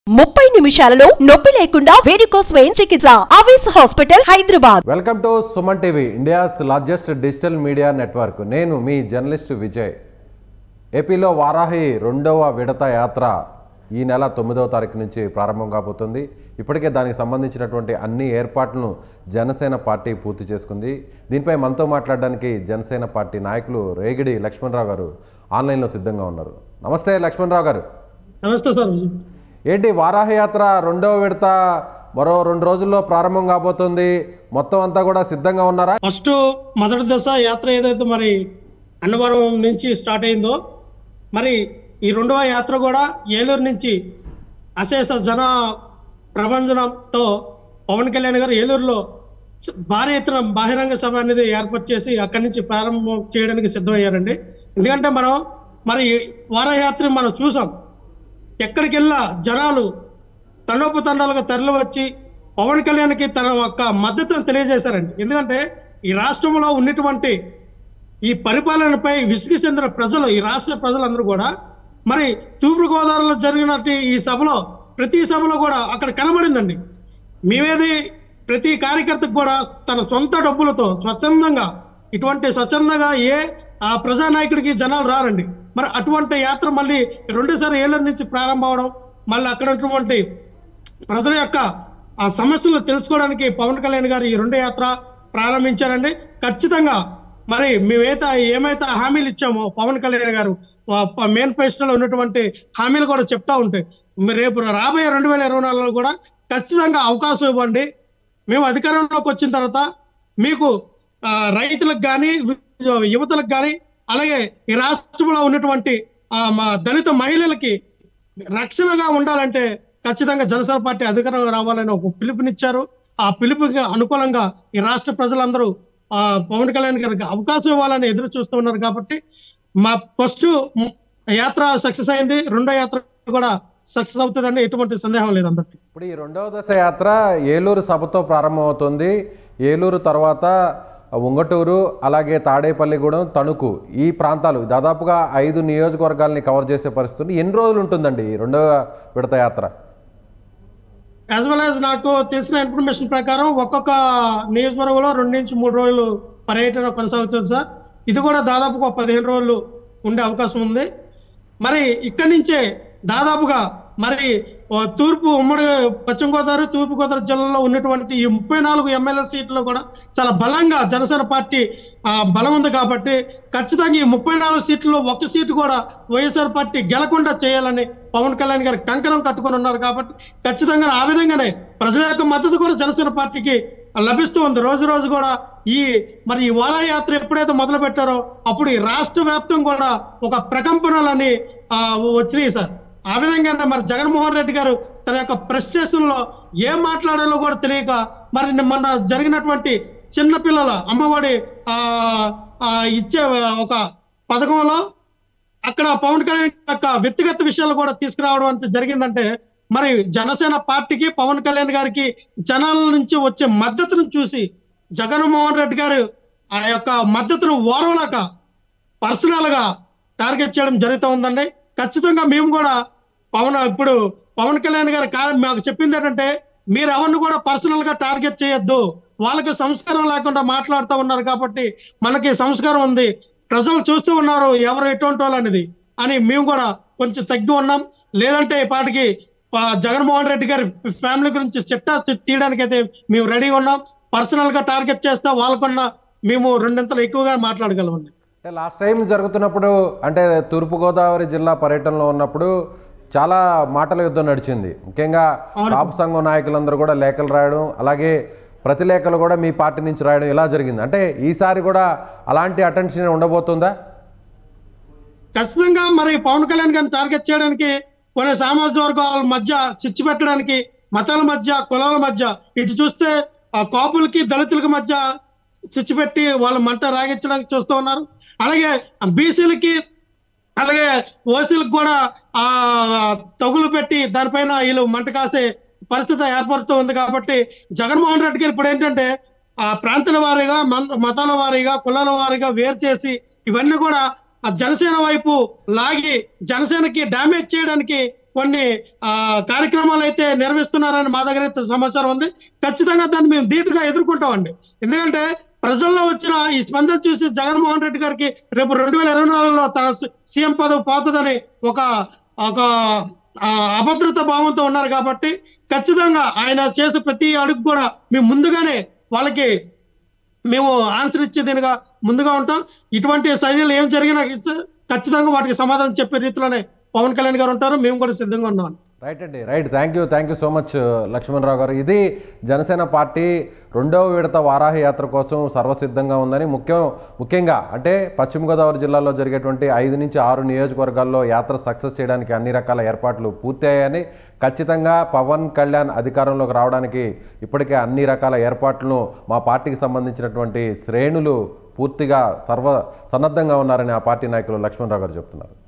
ముప్పై నిమిషాలలో నొప్పి లేకుండా వేడికోస్ స్వయం చికిత్స ఆవేశ hospital Hyderabad welcome to Suman TV India's largest digital media network నేను మీ జర్నలిస్ట్ విజయ్ ఏపీలో వారాహి రెండవ విడత యాత్ర ఈ నెల తొమ్మిదవ తారీఖు నుంచి ప్రారంభం కాబోతుంది ఇప్పటికే దానికి సంబంధించినటువంటి అన్ని ఏర్పాట్లను జనసేన పార్టీ పూర్తి చేసుకుంది దీనిపై మనతో మాట్లాడడానికి జనసేన పార్టీ నాయకులు రేగిడి లక్ష్మణరావు గారు ఆన్లైన్లో సిద్ధంగా ఉన్నారు నమస్తే లక్ష్మణరావు గారు నమస్తే సార్ ఏంటి వారాహి యాత్ర రెండవ విడత మరో రెండు రోజుల్లో ప్రారంభం కాబోతుంది మొత్తం అంతా కూడా సిద్ధంగా ఉన్నారా ఫస్ట్ మొదటి దశ యాత్ర ఏదైతే మరి అన్నవరం నుంచి స్టార్ట్ అయిందో మరి ఈ రెండవ యాత్ర కూడా ఏలూరు నుంచి అశేష జన ప్రభంజనంతో పవన్ కళ్యాణ్ గారు ఏలూరులో చ- భారీ ఎత్తున బహిరంగ సభ అనేది ఏర్పాటు చేసి అక్కడి నుంచి ప్రారంభం చేయడానికి సిద్ధమయ్యారండి ఎందుకంటే మనం మరి వారయాత్ర మనం చూసాం ఎక్కడికి వెళ్ళా జనాలు తండోపు తండాలుగా తరలి వచ్చి పవన్ కళ్యాణ్కి తన యొక్క మద్దతును తెలియజేశారండి ఎందుకంటే ఈ రాష్ట్రంలో ఉన్నటువంటి ఈ పరిపాలనపై విసిగి చెందిన ప్రజలు ఈ రాష్ట్ర ప్రజలందరూ కూడా మరి తూర్పు గోదావరిలో జరిగినట్టు ఈ సభలో ప్రతి సభలో కూడా అక్కడ కనబడిందండి మేమేది ప్రతి కార్యకర్తకు కూడా తన సొంత డబ్బులతో స్వచ్ఛందంగా ఇటువంటి స్వచ్ఛందంగా ఏ ఆ ప్రజానాయకుడికి జనాలు రారండి మరి అటువంటి యాత్ర మళ్ళీ రెండోసారి ఏళ్ళ నుంచి ప్రారంభం అవడం మళ్ళీ అక్కడ ఉన్నటువంటి ప్రజల యొక్క ఆ సమస్యలు తెలుసుకోవడానికి పవన్ కళ్యాణ్ గారు ఈ రెండు యాత్ర ప్రారంభించారండి ఖచ్చితంగా మరి మేమైతే ఏమైతే హామీలు ఇచ్చామో పవన్ కళ్యాణ్ గారు మేనిఫెస్టోలో ఉన్నటువంటి హామీలు కూడా చెప్తా ఉంటాయి మరి రేపు రాబోయే రెండు వేల ఇరవై నాలుగులో కూడా ఖచ్చితంగా అవకాశం ఇవ్వండి మేము అధికారంలోకి వచ్చిన తర్వాత మీకు ఆ, రైతులకు కానీ యువతలకు కానీ అలాగే ఈ రాష్ట్రంలో ఉన్నటువంటి ఆ, మా దళిత మహిళలకి రక్షణగా ఉండాలంటే ఖచ్చితంగా జనసేన పార్టీ అధికారంలో రావాలని ఒక పిలుపునిచ్చారు ఆ పిలుపుకి అనుకూలంగా ఈ రాష్ట్ర ప్రజలందరూ ఆ పవన్ కళ్యాణ్ గారికి అవకాశం ఇవ్వాలని ఎదురు చూస్తూ ఉన్నారు కాబట్టి మా ఫస్ట్ యాత్ర సక్సెస్ అయింది రెండో యాత్ర కూడా సక్సెస్ అవుతుందని ఎటువంటి సందేహం లేదు అందరికి ఇప్పుడు ఈ రెండవ దశ యాత్ర ఏలూరు సభతో ప్రారంభమవుతుంది ఏలూరు తర్వాత ఉంగటూరు అలాగే తాడేపల్లిగూడెం తణుకు ఈ ప్రాంతాలు దాదాపుగా ఐదు నియోజకవర్గాల్ని కవర్ చేసే పరిస్థితి ఉంది. ఎన్ని రోజులు ఉంటుందండి ఈ రెండవ విడత యాత్ర యాజ్ వెల్ యాజ్ నాకు తెలిసిన ఇన్ఫర్మేషన్ ప్రకారం ఒక్కొక్క నియోజకవర్గంలో రెండు నుంచి మూడు రోజులు పర్యటన కొనసాగుతుంది సార్ ఇది కూడా దాదాపు ఒక పదిహేను రోజులు ఉండే అవకాశం ఉంది మరి ఇక్కడి నుంచే దాదాపుగా మరి ఓ తూర్పు ఉమ్మడి పశ్చిమ గోదావరి తూర్పు గోదావరి జిల్లాలో ఉన్నటువంటి ఈ ముప్పై నాలుగు ఎమ్మెల్యే సీట్లు కూడా చాలా బలంగా జనసేన పార్టీ ఆ, బలం ఉంది కాబట్టి ఖచ్చితంగా ఈ ముప్పై నాలుగు సీట్లలో ఒక్క సీటు కూడా వైఎస్ఆర్ పార్టీ గెలకుండా చేయాలని పవన్ కళ్యాణ్ గారు కంకణం కట్టుకొని ఉన్నారు కాబట్టి ఖచ్చితంగా ఆ విధంగానే ప్రజల యొక్క మద్దతు కూడా జనసేన పార్టీకి లభిస్తూ ఉంది రోజు రోజు కూడా ఈ మరి ఈ వారా యాత్ర ఎప్పుడైతే మొదలు పెట్టారో అప్పుడు ఈ రాష్ట్ర వ్యాప్తం కూడా ఒక ప్రకంపనలని ఆ, వచ్చినాయి సార్ ఆ విధంగానే మరి జగన్మోహన్ రెడ్డి గారు తన యొక్క ప్రెస్టేషన్ లో ఏం మాట్లాడాలో కూడా తెలియక మరి మొన్న జరిగినటువంటి చిన్న పిల్లల అమ్మఒడి ఆ ఆ, ఇచ్చే ఒక పథకంలో అక్కడ పవన్ కళ్యాణ్ యొక్క వ్యక్తిగత విషయాలు కూడా తీసుకురావడం అంటే జరిగిందంటే మరి జనసేన పార్టీకి పవన్ కళ్యాణ్ గారికి జనాల నుంచి వచ్చే మద్దతును చూసి జగన్మోహన్ రెడ్డి గారు ఆ యొక్క మద్దతును ఓరవలేక పర్సనల్ గా టార్గెట్ చేయడం జరుగుతూ ఉందండి ఖచ్చితంగా మేము కూడా పవన్ ఇప్పుడు పవన్ కళ్యాణ్ గారు కా- మాకు చెప్పింది ఏంటంటే మీరు ఎవరిని కూడా పర్సనల్ గా టార్గెట్ చేయొద్దు వాళ్ళకి సంస్కారం లేకుండా మాట్లాడుతూ ఉన్నారు కాబట్టి మనకి సంస్కారం ఉంది ప్రజలు చూస్తూ ఉన్నారు ఎవరు ఎటువంటి వాళ్ళు అనేది అని మేము కూడా కొంచెం తగ్గి ఉన్నాం లేదంటే ఈ పాటికి ఆ, జగన్మోహన్ రెడ్డి గారి ఫ్యామిలీ గురించి చిట్టా తీ- తీయడానికి అయితే మేము రెడీగా ఉన్నాం పర్సనల్ గా టార్గెట్ చేస్తే వాళ్ళకన్నా మేము రెండింతలు ఎక్కువగా మాట్లాడగలమండి అంటే లాస్ట్ టైం జరుగుతున్నప్పుడు అంటే తూర్పుగోదావరి జిల్లా పర్యటనలో ఉన్నప్పుడు చాలా మాటల యుద్ధం నడిచింది ముఖ్యంగా అవును కాపు సంఘం నాయకులందరూ కూడా లేఖలు రాయడం అలాగే ప్రతిలేఖలు కూడా మీ పార్టీ నుంచి రాయడం ఇలా జరిగింది అంటే ఈసారి కూడా అలాంటి అటెన్షన్ ఉండబోతుందా ఖచ్చితంగా మరి పవన్ కళ్యాణ్ గారిని టార్గెట్ చేయడానికి కొన్ని సామాజిక వర్గాల మధ్య చిచ్చు పెట్టడానికి మతాల మధ్య కులాల మధ్య ఇటు చూస్తే ఆ కాపులకి దళితులకి మధ్య చిచ్చు పెట్టి వాళ్ళ మంట రాగించడానికి చూస్తూ ఉన్నారు అలాగే బీసీలకి అలాగే ఓసీలకు కూడా ఆ తగులు పెట్టి దానిపైన వీళ్ళు మంట కాసే పరిస్థితి ఏర్పడుతూ ఉంది కాబట్టి జగన్మోహన్ రెడ్డి గారు ఇప్పుడు ఏంటంటే ఆ ప్రాంతాల వారీగా మన్- మతాల వారీగా కులాల వారీగా వేరు చేసి ఇవన్నీ కూడా ఆ జనసేన వైపు లాగి జనసేనకి డ్యామేజ్ చేయడానికి కొన్ని ఆ, కార్యక్రమాలు అయితే నిర్వహిస్తున్నారని మా దగ్గర అయితే సమాచారం ఉంది ఖచ్చితంగా దాన్ని మేము ధీటుగా ఎదుర్కొంటామండి ఎందుకంటే ప్రజల్లో వచ్చిన ఈ స్పందన చూసి జగన్మోహన్ రెడ్డి గారికి రేపు రెండు వేల ఇరవై నాలుగులో తన సీఎం పదవి పోతుందని ఒక ఒక ఆ, అభద్రత భావంతో ఉన్నారు కాబట్టి ఖచ్చితంగా ఆయన చేసే ప్రతి అడుగు కూడా మేము ముందుగానే వాళ్ళకి మేము ఆన్సర్ ఇచ్చేదినిగా ముందుగా ఉంటాం ఇటువంటి చర్యలు ఏం జరిగినా ఇచ్చ- ఖచ్చితంగా వాటికి సమాధానం చెప్పే రీతిలోనే పవన్ కళ్యాణ్ గారు ఉంటారు మేము కూడా సిద్ధంగా ఉన్నాం రైట్ అండి right thank you thank you so much Lakshmanarao garu ఇది జనసేన పార్టీ రెండవ విడత వారాహి యాత్ర కోసం సర్వసిద్ధంగా ఉందని ముఖ్యం ముఖ్యంగా అంటే పశ్చిమ గోదావరి జిల్లాలో జరిగేటువంటి ఐదు నుంచి ఆరు నియోజకవర్గాల్లో యాత్ర సక్సెస్ చేయడానికి అన్ని రకాల ఏర్పాట్లు పూర్తయ్యాయని ఖచ్చితంగా పవన్ కళ్యాణ్ అధికారంలోకి రావడానికి ఇప్పటికే అన్ని రకాల ఏర్పాట్లను మా పార్టీకి సంబంధించినటువంటి శ్రేణులు పూర్తిగా సర్వ సన్నద్ధంగా ఉన్నారని ఆ పార్టీ నాయకులు లక్ష్మణరావు గారు చెప్తున్నారు